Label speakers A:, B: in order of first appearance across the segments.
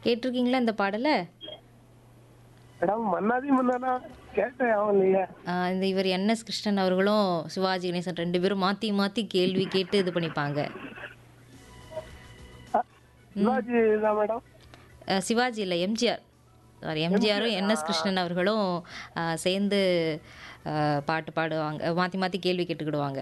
A: கேட்டிருக்கீங்களா இந்த பாடலை
B: மேடம் மன்னாதி மன்னானா கேட்டேன் அவன் இல்லையே
A: ஆஹ் இந்த இவர் என்எஸ் கிருஷ்ணன் அவர்களும் சிவாஜி கணேசன் ரெண்டு பேரும் மாற்றி மாற்றி கேள்வி கேட்டு இது பண்ணிப்பாங்க
B: சிவாஜி தான் மேடம்
A: ஆஹ் சிவாஜி இல்லை எம்ஜிஆர் சாரி எம்ஜிஆரும் என்எஸ் கிருஷ்ணன் அவர்களும் ஆஹ் சேர்ந்து ஆஹ் பாட்டு பாடுவாங்க மாற்றி மாற்றி கேள்வி கேட்டுக்கிடுவாங்க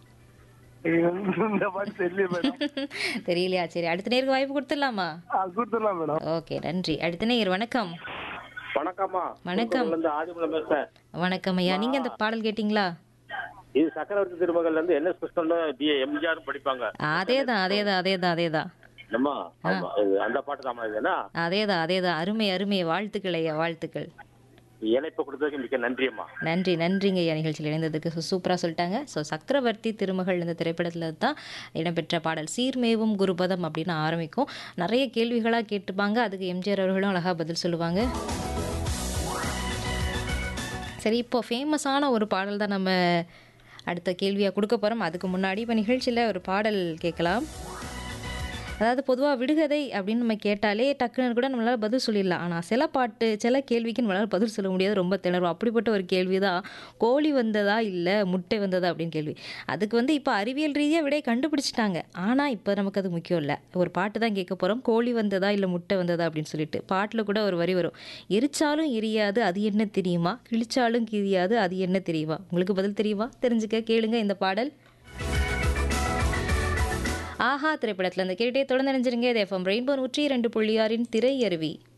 B: இந்த மாதிரி தெரியல மேடம்
A: தெரியலையா சரி அடுத்த நேருக்கு வாய்ப்பு கொடுத்துடலாமா
B: ஆ கொடுத்துடலாம் மேடம்
A: ஓகே நன்றி அடுத்த நேர் வணக்கம்
C: வணக்கம்மா
A: வணக்கம்.
C: இருந்து ஆதிமலம் பேசுறேன்
A: வணக்கம் ஐயா நீங்கள் இந்த பாடல் கேட்டிங்களா
C: இது சக்கரவர்த்தி திருமகள்ல இருந்து என்எஸ் கிருஷ்ணன் பி எம்ஜிஆர் படிப்பாங்க
A: அதே தான் அதே தான் அதே தான் அதே தான்
C: நம்ம ஆமா இது அந்த பாட்டு தான் இதுனா
A: அதே தான் அதே தான் அருமை அருமை வாழ்த்துக்கள் ஐயா வாழ்த்துக்கள்
C: இணைப்பு கொடுத்ததுக்கு மிக்க நன்றி அம்மா
A: நன்றி நன்றிங்க ஐயா நிகழ்ச்சியில் இணைந்ததுக்கு ஸோ சூப்பராக சொல்லிட்டாங்க ஸோ சக்கரவர்த்தி திருமகள் இந்த திரைப்படத்தில் தான் இடம்பெற்ற பாடல் சீர்மேவும் குருபதம் அப்படின்னு ஆரம்பிக்கும் நிறைய கேள்விகளாக கேட்டுப்பாங்க அதுக்கு எம்ஜிஆர் அவர்களும் அழகாக பதில் சொல்லுவாங்க சரி இப்போ ஃபேமஸான ஒரு பாடல் தான் நம்ம அடுத்த கேள்வியாக கொடுக்க போகிறோம் அதுக்கு முன்னாடி இப்போ நிகழ்ச்சியில் ஒரு பாடல் கேட்கலாம் அதாவது பொதுவாக விடுகதை அப்படின்னு நம்ம கேட்டாலே டக்குன்னு கூட நம்மளால் பதில் சொல்லிடலாம் ஆனால் சில பாட்டு சில கேள்விக்கு நம்மளால் பதில் சொல்ல முடியாது ரொம்ப திணறும் அப்படிப்பட்ட ஒரு கேள்வி தான் கோழி வந்ததா இல்லை முட்டை வந்ததா அப்படின்னு கேள்வி அதுக்கு வந்து இப்போ அறிவியல் ரீதியாக விடையை கண்டுபிடிச்சிட்டாங்க ஆனால் இப்போ நமக்கு அது முக்கியம் இல்லை ஒரு பாட்டு தான் கேட்க போகிறோம் கோழி வந்ததா இல்லை முட்டை வந்ததா அப்படின்னு சொல்லிட்டு பாட்டில் கூட ஒரு வரி வரும் எரிச்சாலும் எரியாது அது என்ன தெரியுமா கிழிச்சாலும் கிழியாது அது என்ன தெரியுமா உங்களுக்கு பதில் தெரியுமா தெரிஞ்சுக்க கேளுங்க இந்த பாடல் ஆஹா திரைப்படத்தில் இந்த கேட்டே தொடர்ந்து நினைஞ்சிருங்க இது எஃப்எம் ரெயின்போ நூற்றி இரண்டு புள்ளி ஆறின் திரை அருவி